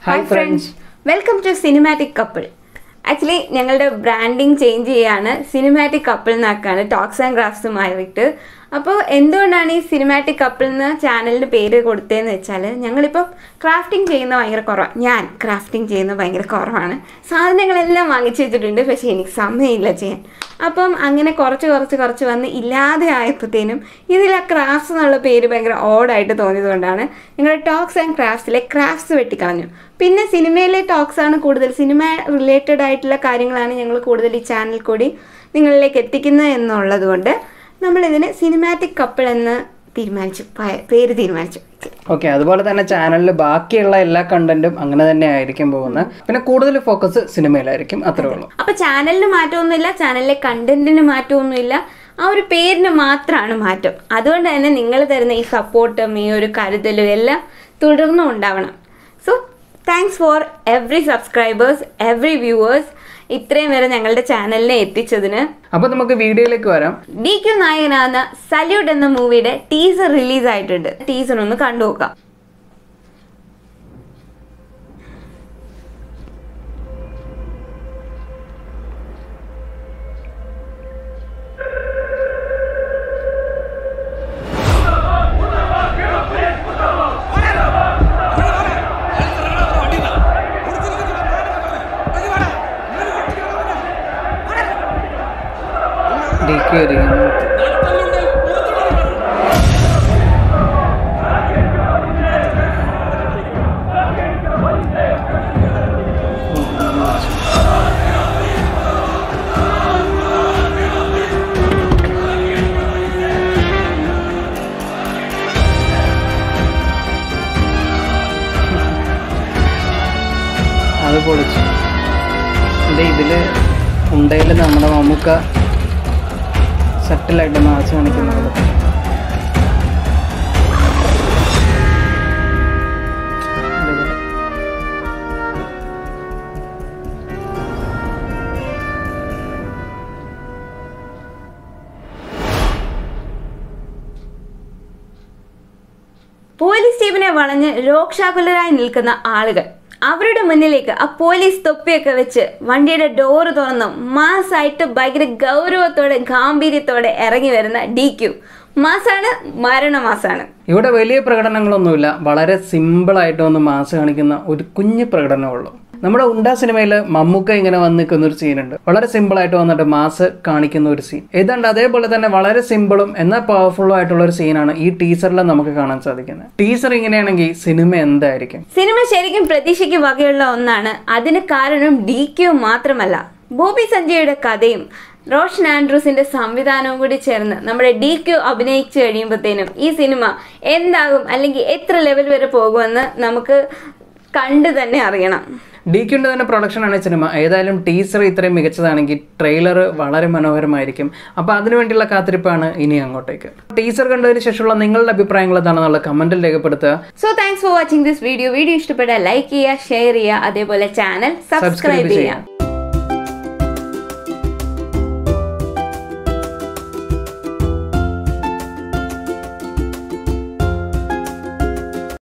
Hi friends welcome to cinematic couple actually ഞങ്ങളുടെ branding change ചെയ്യാണ് cinematic couple എന്നാക്കാണ് talks and crafts മാറിയിട്ട് അപ്പോൾ എന്തുകൊണ്ടാണ് ഈ സിനിമാറ്റിക് കപ്പിൾ എന്ന ചാനലിന് പേര് കൊടുത്തതെന്ന് വെച്ചാൽ ഞങ്ങളിപ്പോൾ ക്രാഫ്റ്റിംഗ് ചെയ്യുന്ന ഭയങ്കര കുറവാണ് ഞാൻ ക്രാഫ്റ്റിംഗ് ചെയ്യുന്ന ഭയങ്കര കുറവാണ് സാധനങ്ങളെല്ലാം വാങ്ങിച്ചു വെച്ചിട്ടുണ്ട് പക്ഷേ എനിക്ക് സമയമില്ല ചെയ്യാൻ അപ്പം അങ്ങനെ കുറച്ച് കുറച്ച് കുറച്ച് വന്ന് ഇല്ലാതെ ആയപ്പോഴത്തേനും ഇതിൽ ആ ക്രാഫ്റ്റ്സ് എന്നുള്ള പേര് ഭയങ്കര ഓഡായിട്ട് തോന്നിയതുകൊണ്ടാണ് ഞങ്ങളുടെ ടോക്സ് ആൻഡ് ക്രാഫ്റ്റ്സിലെ ക്രാഫ്റ്റ്സ് വെട്ടിക്കളഞ്ഞു പിന്നെ സിനിമയിലെ ടോക്സ് ആണ് കൂടുതൽ സിനിമ റിലേറ്റഡ് ആയിട്ടുള്ള കാര്യങ്ങളാണ് ഞങ്ങൾ കൂടുതൽ ഈ ചാനൽ കൂടി നിങ്ങളിലേക്ക് എത്തിക്കുന്നത് എന്നുള്ളത് കൊണ്ട് നമ്മളിതിന് സിനിമാറ്റിക് കപ്പിൾ എന്ന് തീരുമാനിച്ചു പ- പേര് തീരുമാനിച്ചു ഓക്കെ അതുപോലെ തന്നെ ചാനലിൽ ബാക്കിയുള്ള എല്ലാ കണ്ടന്റും അങ്ങനെ തന്നെ ആയിരിക്കും പോകുന്നത് പിന്നെ കൂടുതൽ ഫോക്കസ് സിനിമയിലായിരിക്കും അത്രേ ഉള്ളൂ അപ്പൊ ചാനലിന് മാറ്റമൊന്നുമില്ല ചാനലിലെ കണ്ടന്റിന് മാറ്റമൊന്നുമില്ല ആ ഒരു പേരിന് മാത്രമാണ് മാറ്റം അതുകൊണ്ട് തന്നെ നിങ്ങൾ തരുന്ന ഈ സപ്പോർട്ടും ഈ ഒരു കരുതലും എല്ലാം തുടർന്നും ഉണ്ടാവണം so thanks for every subscribers every viewers ഇത്രയും വരെ ഞങ്ങളുടെ ചാനലിനെ എത്തിച്ചതിന് അപ്പൊ നമുക്ക് വീഡിയോയിലേക്ക് വരാം ഡി ക്യു നായകനാകുന്ന സല്യൂട്ട് എന്ന മൂവിയുടെ ടീസർ റിലീസ് ആയിട്ടുണ്ട് ടീസർ ഒന്ന് കണ്ടു നോക്കാം ഡി കെ ഇരിക്കുന്നു. അത് പൊളിച്ചു ഇത് ഇതില് ഉണ്ടയില് നമ്മുടെ മമ്മൂക്ക സെറ്റിലായിട്ട് നാച്ച് കാണിക്കുന്നത് പോലീസ് ജീപ്പിനെ വളഞ്ഞ് രോക്ഷാകുലരായി നിൽക്കുന്ന ആളുകൾ അവരുടെ മുന്നിലേക്ക് ആ പോലീസ് തൊപ്പിയൊക്കെ വെച്ച് വണ്ടിയുടെ ഡോറ് തുറന്ന് മാസായിട്ട് ഭയങ്കര ഗൗരവത്തോടെ ഗാംഭീര്യത്തോടെ ഇറങ്ങി വരുന്ന ഡി ക്യു മാസാണ് മരണമാസാണ് ഇവിടെ വലിയ പ്രകടനങ്ങളൊന്നുമില്ല വളരെ സിമ്പിളായിട്ട് ഒന്ന് മാസ് കാണിക്കുന്ന ഒരു കുഞ്ഞു പ്രകടനമുള്ളൂ നമ്മുടെ ഉണ്ടാ സിനിമയിൽ മമ്മൂക്ക ഇങ്ങനെ വന്ന് നിൽക്കുന്ന ഒരു സീനുണ്ട് വളരെ സിമ്പിളായിട്ട് വന്നിട്ട് മാസ് കാണിക്കുന്ന ഒരു സീൻ ഏതാണ്ട് അതേപോലെ തന്നെ വളരെ സിമ്പിളും എന്നാൽ പവർഫുള്ളും ആയിട്ടുള്ള ഒരു സീനാണ് ഈ ടീസറിൽ നമുക്ക് കാണാൻ സാധിക്കുന്നത് ടീസർ ഇങ്ങനെയാണെങ്കിൽ സിനിമ എന്തായിരിക്കും സിനിമ ശരിക്കും പ്രതീക്ഷയ്ക്ക് വകയുള്ള ഒന്നാണ് അതിന് കാരണം ഡി ക്യു മാത്രമല്ല ബോബി സഞ്ജയുടെ കഥയും റോഷൻ ആൻഡ്രൂസിന്റെ സംവിധാനവും കൂടി ചേർന്ന് നമ്മുടെ ഡി ക്യു അഭിനയിച്ചു കഴിയുമ്പോഴത്തേനും ഈ സിനിമ എന്താകും അല്ലെങ്കിൽ എത്ര ലെവൽ വരെ പോകുമെന്ന് നമുക്ക് കണ്ടു തന്നെ അറിയണം ഡി ക്യുന്റെ തന്നെ പ്രൊഡക്ഷനാണ് സിനിമ ഏതായാലും ടീസർ ഇത്രയും മികച്ചതാണെങ്കിൽ ട്രെയിലർ വളരെ മനോഹരമായിരിക്കും അപ്പോൾ അതിനുവേണ്ടിയുള്ള കാത്തിരിപ്പാണ് ഇനി അങ്ങോട്ടേക്ക് ടീസർ കണ്ടതിന് ശേഷമുള്ള നിങ്ങളുടെ അഭിപ്രായങ്ങൾ എന്താണെന്നുള്ള കമന്റിൽ രേഖപ്പെടുത്തുക so thanks for watching this video video ഇഷ്ടപ്പെട്ടാൽ ലൈക്ക് ചെയ്യുക ഷെയർ ചെയ്യുക അതേപോലെ ചാനൽ സബ്സ്ക്രൈബ് ചെയ്യുക